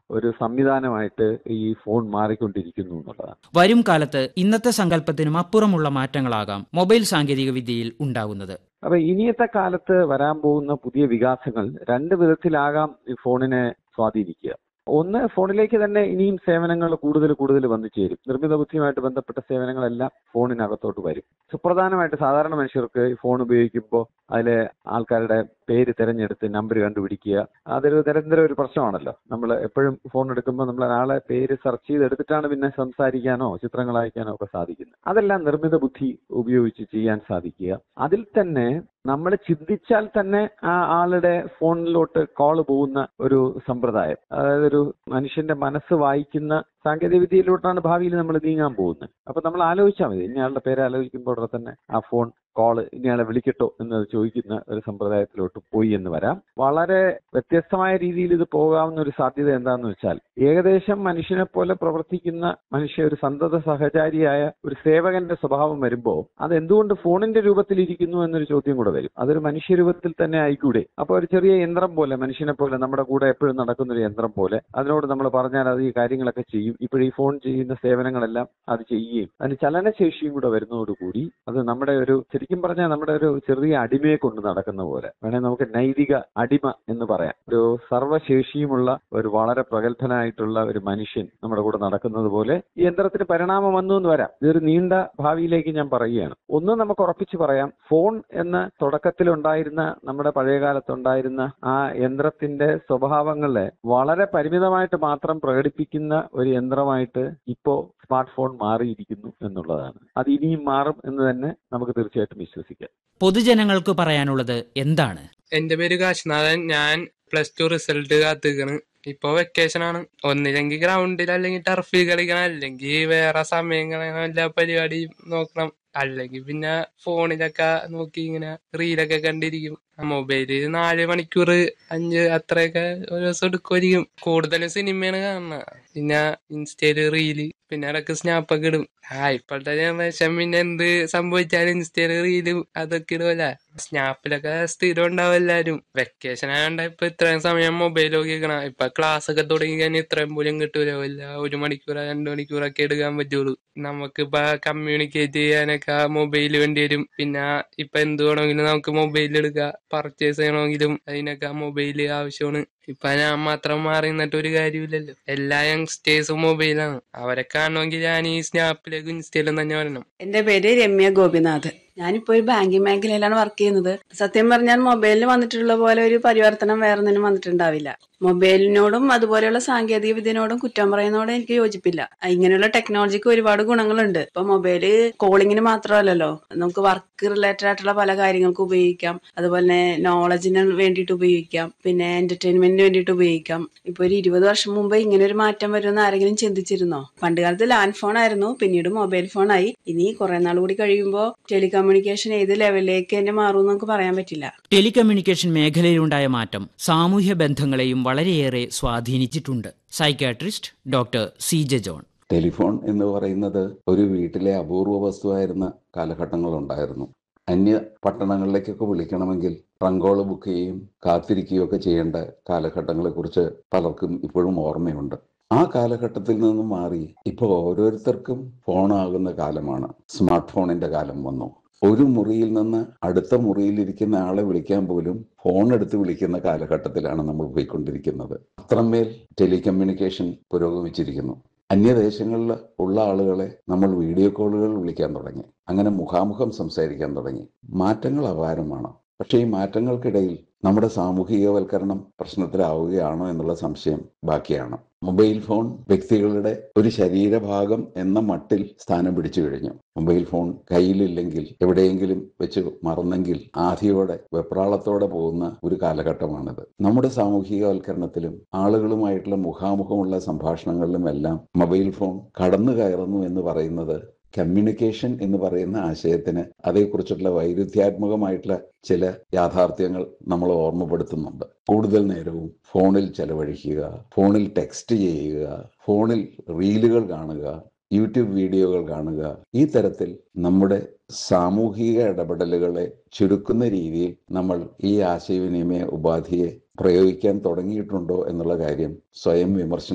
ഒരു സംവിധാനമായിട്ട് ഈ ഫോൺ മാറിക്കൊണ്ടിരിക്കുന്നു എന്നുള്ളതാണ് വരും കാലത്ത് ഇന്നത്തെ സങ്കല്പത്തിനും അപ്പുറമുള്ള മാറ്റങ്ങളാകാം മൊബൈൽ സാങ്കേതിക വിദ്യയിൽ ഉണ്ടാകുന്നത് അപ്പൊ ഇനിയത്തെ കാലത്ത് വരാൻ പോകുന്ന പുതിയ വികാസങ്ങൾ രണ്ട് വിധത്തിലാകാം ഈ ഫോണിനെ സ്വാധീനിക്കുക ഒന്ന് ഫോണിലേക്ക് തന്നെ ഇനിയും സേവനങ്ങൾ കൂടുതൽ കൂടുതൽ വന്നു ചേരും നിർമ്മിത ബുദ്ധിയുമായിട്ട് ബന്ധപ്പെട്ട സേവനങ്ങളെല്ലാം ഫോണിനകത്തോട്ട് വരും സുപ്രധാനമായിട്ട് സാധാരണ മനുഷ്യർക്ക് ഈ ഫോൺ ഉപയോഗിക്കുമ്പോൾ അതിലെ ആൾക്കാരുടെ പേര് തിരഞ്ഞെടുത്ത് നമ്പർ കണ്ടുപിടിക്കുക അതൊരു നിരന്തര ഒരു പ്രശ്നമാണല്ലോ നമ്മൾ എപ്പോഴും ഫോൺ എടുക്കുമ്പോൾ നമ്മൾ ഒരാളെ പേര് സെർച്ച് ചെയ്തെടുത്തിട്ടാണ് പിന്നെ സംസാരിക്കാനോ ചിത്രങ്ങൾ അയക്കാനോ ഒക്കെ സാധിക്കുന്നത് അതെല്ലാം നിർമ്മിത ബുദ്ധി ഉപയോഗിച്ച് ചെയ്യാൻ സാധിക്കുക അതിൽ തന്നെ നമ്മൾ ചിന്തിച്ചാൽ തന്നെ ആ ആളുടെ ഫോണിലോട്ട് കോൾ പോകുന്ന ഒരു സമ്പ്രദായം അതായത് ഒരു മനുഷ്യന്റെ മനസ്സ് വായിക്കുന്ന സാങ്കേതിക വിദ്യയിലോട്ടാണ് ഭാവിയിൽ നമ്മൾ നീങ്ങാൻ പോകുന്നത് അപ്പൊ നമ്മൾ ആലോചിച്ചാൽ മതി ഇന്നയാളുടെ പേര് ആലോചിക്കുമ്പോൾ ഉടനെ തന്നെ ആ ഫോൺ കോള് ഇനിയാളെ വിളിക്കട്ടോ എന്ന് ചോദിക്കുന്ന ഒരു സമ്പ്രദായത്തിലോട്ട് പോയി എന്ന് വരാം വളരെ വ്യത്യസ്തമായ രീതിയിൽ ഇത് പോകാവുന്ന ഒരു സാധ്യത എന്താണെന്ന് വെച്ചാൽ ഏകദേശം മനുഷ്യനെ പോലെ പ്രവർത്തിക്കുന്ന മനുഷ്യ ഒരു സന്തത സഹചാരിയായ ഒരു സേവകന്റെ സ്വഭാവം വരുമ്പോൾ അത് എന്തുകൊണ്ട് ഫോണിന്റെ രൂപത്തിൽ ഇരിക്കുന്നു എന്നൊരു ചോദ്യം കൂടെ വരും അതൊരു മനുഷ്യരൂപത്തിൽ തന്നെ ആയിക്കൂടെ അപ്പൊ ഒരു ചെറിയ യന്ത്രം പോലെ മനുഷ്യനെ പോലെ നമ്മുടെ കൂടെ എപ്പോഴും നടക്കുന്ന ഒരു യന്ത്രം പോലെ അതിനോട് നമ്മൾ പറഞ്ഞാൽ അത് ഈ കാര്യങ്ങളൊക്കെ ചെയ്യും ഇപ്പോൾ ഈ ഫോൺ ചെയ്യുന്ന സേവനങ്ങളെല്ലാം അത് ചെയ്യുകയും അതിന് ചലനശേഷിയും കൂടെ വരുന്നതോടുകൂടി അത് നമ്മുടെ ഒരു ശരിക്കും പറഞ്ഞാൽ നമ്മുടെ ഒരു ചെറിയ അടിമയെ കൊണ്ട് നടക്കുന്ന പോലെ വേണേൽ നമുക്ക് നൈതിക അടിമ എന്ന് പറയാം ഒരു സർവ്വശേഷിയുമുള്ള ഒരു വളരെ പ്രഗത്ഭനായിട്ടുള്ള ഒരു മനുഷ്യൻ നമ്മുടെ കൂടെ നടക്കുന്നത് പോലെ ഈ യന്ത്രത്തിന് പരിണാമം വന്നു എന്ന് വരാം ഇതൊരു നീണ്ട ഭാവിയിലേക്ക് ഞാൻ പറയുകയാണ് ഒന്ന് നമുക്ക് ഉറപ്പിച്ച് പറയാം ഫോൺ എന്ന തുടക്കത്തിലുണ്ടായിരുന്ന നമ്മുടെ പഴയകാലത്തുണ്ടായിരുന്ന ആ യന്ത്രത്തിന്റെ സ്വഭാവങ്ങളെ വളരെ പരിമിതമായിട്ട് മാത്രം പ്രകടിപ്പിക്കുന്ന ഒരു യന്ത്രമായിട്ട് ഇപ്പോ സ്മാർട്ട് ഫോൺ മാറിയിരിക്കുന്നു എന്നുള്ളതാണ് അത് ഇനിയും മാറും എന്ന് തന്നെ നമുക്ക് തീർച്ചയായിട്ടും വിശ്വസിക്കാം പൊതുജനങ്ങൾക്ക് പറയാനുള്ളത് എന്താണ് എന്റെ പേര് കാശിനാഥൻ ഞാൻ പ്ലസ് ടു റിസൾട്ട് കാത്തിക്കണ് ഇപ്പൊ വെക്കേഷൻ ആണ് ഒന്നില്ലെങ്കിൽ ഗ്രൗണ്ടിൽ അല്ലെങ്കിൽ ടർഫിൽ കളിക്കണം അല്ലെങ്കിൽ വേറെ സമയങ്ങളിൽ എല്ലാ പരിപാടിയും നോക്കണം അല്ലെങ്കിൽ പിന്നെ ഫോണിലൊക്കെ നോക്കി ഇങ്ങനെ റീലൊക്കെ കണ്ടിരിക്കും മൊബൈലിൽ നാല് മണിക്കൂർ അഞ്ച് അത്രയൊക്കെ ഒരു ദിവസം എടുക്കുമായിരിക്കും കൂടുതലും സിനിമയാണ് കാണുന്നത് പിന്നെ ഇൻസ്റ്റയില് റീല് പിന്നെ ഇടക്ക് സ്നാപ്പൊക്കെ ഇടും ആ ഇപ്പോഴത്തെ ജനറേഷൻ പിന്നെ എന്ത് സംഭവിച്ചാലും ഇൻസ്റ്റയില് റീലും അതൊക്കെ ഇടുമല്ല സ്നാപ്പിലൊക്കെ സ്ഥിരം ഉണ്ടാവും എല്ലാരും വെക്കേഷൻ ആയതുകൊണ്ട് ഇപ്പൊ ഇത്രയും സമയം മൊബൈൽ നോക്കിക്കണം ഇപ്പൊ ക്ലാസ് ഒക്കെ തുടങ്ങി കഴിഞ്ഞാൽ ഇത്രയും പോലും കിട്ടൂല വല്ല ഒരു മണിക്കൂർ രണ്ടു മണിക്കൂറൊക്കെ എടുക്കാൻ പറ്റുള്ളൂ നമുക്കിപ്പൊ കമ്മ്യൂണിക്കേറ്റ് ചെയ്യാനൊക്കെ മൊബൈൽ വേണ്ടി വരും പിന്നെ ഇപ്പൊ എന്ത് വേണമെങ്കിലും നമുക്ക് മൊബൈൽ എടുക്കാം പർച്ചേസ് ചെയ്യണമെങ്കിലും അതിനൊക്കെ മൊബൈൽ ആവശ്യമാണ് ഇപ്പൊ ഞാൻ മാത്രം മാറി നിന്നിട്ട് ഒരു കാര്യമില്ലല്ലോ എല്ലാ യങ്സ്റ്റേഴ്സും മൊബൈലാണ് അവരെ കാണണമെങ്കിൽ ഞാൻ ഈ സ്നാപ്പിലേക്കും ഇൻസ്റ്റയിലും തന്നെ വരണം എന്റെ പേര് രമ്യ ഗോപിനാഥ് ഞാനിപ്പോ ഒരു ബാങ്കിങ് മേഖലയിലാണ് വർക്ക് ചെയ്യുന്നത് സത്യം പറഞ്ഞാൽ മൊബൈലിൽ വന്നിട്ടുള്ള പോലെ ഒരു പരിവർത്തനം വേറെ ഒന്നിനും വന്നിട്ടുണ്ടാവില്ല മൊബൈലിനോടും അതുപോലെയുള്ള സാങ്കേതിക വിദ്യനോടും കുറ്റം പറയുന്നതോടും എനിക്ക് യോജിപ്പില്ല ഇങ്ങനെയുള്ള ടെക്നോളജിക്ക് ഒരുപാട് ഗുണങ്ങളുണ്ട് ഇപ്പൊ മൊബൈല് കോളിങ്ങിന് മാത്രമല്ലല്ലോ നമുക്ക് വർക്ക് റിലേറ്റഡ് ആയിട്ടുള്ള പല കാര്യങ്ങൾക്ക് ഉപയോഗിക്കാം അതുപോലെ തന്നെ നോളജിന് വേണ്ടിയിട്ട് ഉപയോഗിക്കാം പിന്നെ എന്റർടൈൻമെന്റിന് വേണ്ടിയിട്ട് ഉപയോഗിക്കാം ഇപ്പൊ ഒരു ഇരുപത് വർഷം മുമ്പ് ഇങ്ങനെ ഒരു മാറ്റം വരുമെന്ന് ആരെങ്കിലും ചിന്തിച്ചിരുന്നോ പണ്ട് കാലത്ത് ലാൻഡ് ഫോൺ ആയിരുന്നു പിന്നീട് മൊബൈൽ ഫോൺ ആയി ഇനി കുറെ നാൾ കൂടി കഴിയുമ്പോൾ ടെലികമ്മ്യൂണിക്കേഷൻ ഏത് ലെവലിലേക്ക് തന്നെ മാറും നമുക്ക് പറയാൻ പറ്റില്ല ടെലികമ്മ്യൂണിക്കേഷൻ മേഖലയിലുണ്ടായ മാറ്റം സാമൂഹ്യ ബന്ധങ്ങളെയും വളരെയേറെ സ്വാധീനിച്ചിട്ടുണ്ട് psychiatrist doctor C J John telephone എന്ന് പറയുന്നത് ഒരു വീട്ടിലെ അപൂർവ വസ്തുവായിരുന്ന കാലഘട്ടങ്ങളുണ്ടായിരുന്നു അന്യ പട്ടണങ്ങളിലേക്കൊക്കെ വിളിക്കണമെങ്കിൽ ട്രങ്കോള് ബുക്ക് ചെയ്യുകയും കാത്തിരിക്കുകയും ഒക്കെ ചെയ്യേണ്ട കാലഘട്ടങ്ങളെക്കുറിച്ച് പലർക്കും ഇപ്പോഴും ഓർമ്മയുണ്ട് ആ കാലഘട്ടത്തിൽ നിന്നും മാറി ഇപ്പോൾ ഓരോരുത്തർക്കും ഫോണാകുന്ന കാലമാണ് സ്മാർട്ട് ഫോണിന്റെ കാലം വന്നു ഒരു മുറിയിൽ നിന്ന് അടുത്ത മുറിയിലിരിക്കുന്ന ആളെ വിളിക്കാൻ പോലും ഫോൺ എടുത്ത് വിളിക്കുന്ന കാലഘട്ടത്തിലാണ് നമ്മൾ പോയിക്കൊണ്ടിരിക്കുന്നത് അത്രമേൽ ടെലികമ്മ്യൂണിക്കേഷൻ പുരോഗമിച്ചിരിക്കുന്നു അന്യദേശങ്ങളിൽ ഉള്ള ആളുകളെ നമ്മൾ വീഡിയോ കോളുകൾ വിളിക്കാൻ തുടങ്ങി അങ്ങനെ മുഖാമുഖം സംസാരിക്കാൻ തുടങ്ങി മാറ്റങ്ങൾ അപാരമാണ് പക്ഷേ ഈ മാറ്റങ്ങൾക്കിടയിൽ നമ്മുടെ സാമൂഹികവൽക്കരണം പ്രശ്നത്തിലാവുകയാണോ എന്നുള്ള സംശയം ബാക്കിയാണ് മൊബൈൽ ഫോൺ വ്യക്തികളുടെ ഒരു ശരീരഭാഗം എന്ന മട്ടിൽ സ്ഥാനം പിടിച്ചു കഴിഞ്ഞു മൊബൈൽ ഫോൺ കയ്യിലില്ലെങ്കിൽ എവിടെയെങ്കിലും വെച്ച് മറന്നെങ്കിൽ ആധിയോടെ വെപ്രാളത്തോടെ പോകുന്ന ഒരു കാലഘട്ടമാണിത് നമ്മുടെ സാമൂഹികവൽക്കരണത്തിലും ആളുകളുമായിട്ടുള്ള മുഖാമുഖമുള്ള സംഭാഷണങ്ങളിലും എല്ലാം മൊബൈൽ ഫോൺ കടന്നു കയറുന്നു എന്ന് പറയുന്നത് കമ്മ്യൂണിക്കേഷൻ എന്ന് പറയുന്ന ആശയത്തിന് അതേക്കുറിച്ചുള്ള വൈരുദ്ധ്യാത്മകമായിട്ടുള്ള ചില യാഥാർത്ഥ്യങ്ങൾ നമ്മൾ ഓർമ്മപ്പെടുത്തുന്നുണ്ട് കൂടുതൽ നേരവും ഫോണിൽ ചെലവഴിക്കുക ഫോണിൽ ടെക്സ്റ്റ് ചെയ്യുക ഫോണിൽ റീലുകൾ കാണുക യൂട്യൂബ് വീഡിയോകൾ കാണുക ഈ തരത്തിൽ നമ്മുടെ സാമൂഹിക ഇടപെടലുകളെ ചുരുക്കുന്ന രീതിയിൽ നമ്മൾ ഈ ആശയവിനിമയ ഉപാധിയെ പ്രയോഗിക്കാൻ തുടങ്ങിയിട്ടുണ്ടോ എന്നുള്ള കാര്യം സ്വയം വിമർശനം